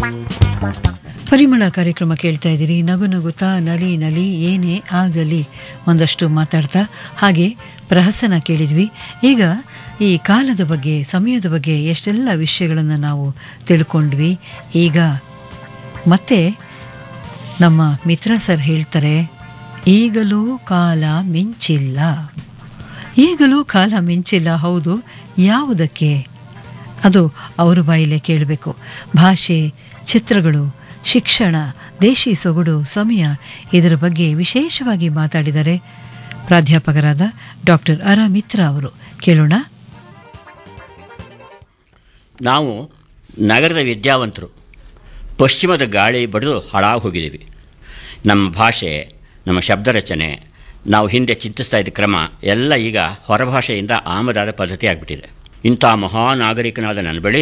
ಪರಿಮಳ ಕಾರ್ಯಕ್ರಮ ಕೇಳ್ತಾ ಇದ್ದೀರಿ ನಗು ನಗುತ್ತಾ ನಲಿ ನಲಿ ಏನೇ ಆಗಲಿ ಒಂದಷ್ಟು ಮಾತಾಡ್ತಾ ಹಾಗೆ ಪ್ರಹಸನ ಕೇಳಿದ್ವಿ ಈಗ ಈ ಕಾಲದ ಬಗ್ಗೆ ಸಮಯದ ಬಗ್ಗೆ ಎಷ್ಟೆಲ್ಲ ವಿಷಯಗಳನ್ನು ನಾವು ತಿಳ್ಕೊಂಡ್ವಿ ಈಗ ಮತ್ತೆ ನಮ್ಮ ಮಿತ್ರ ಸರ್ ಹೇಳ್ತಾರೆ ಈಗಲೂ ಕಾಲ ಮಿಂಚಿಲ್ಲ ಈಗಲೂ ಕಾಲ ಮಿಂಚಿಲ್ಲ ಹೌದು ಯಾವುದಕ್ಕೆ ಅದು ಅವರ ಬಾಯಿಲೆ ಕೇಳಬೇಕು ಭಾಷೆ ಚಿತ್ರಗಳು ಶಿಕ್ಷಣ ದೇಶಿ ಸೊಗಡು ಸಮಯ ಇದರ ಬಗ್ಗೆ ವಿಶೇಷವಾಗಿ ಮಾತಾಡಿದರೆ ಪ್ರಾಧ್ಯಾಪಕರಾದ ಡಾಕ್ಟರ್ ಅರ ಮಿತ್ರ ಅವರು ಕೇಳೋಣ ನಾವು ನಗರದ ವಿದ್ಯಾವಂತರು ಪಶ್ಚಿಮದ ಗಾಳಿ ಬಡಿದು ಹಾಳಾಗಿ ಹೋಗಿದ್ದೀವಿ ನಮ್ಮ ಭಾಷೆ ನಮ್ಮ ಶಬ್ದ ರಚನೆ ನಾವು ಹಿಂದೆ ಚಿಂತಿಸ್ತಾ ಇದ್ದ ಕ್ರಮ ಎಲ್ಲ ಈಗ ಹೊರಭಾಷೆಯಿಂದ ಆಮದಾದ ಪದ್ಧತಿ ಆಗಿಬಿಟ್ಟಿದೆ ಇಂಥ ಮಹಾನಾಗರಿಕನಾದ ನನ್ನ ಬಳಿ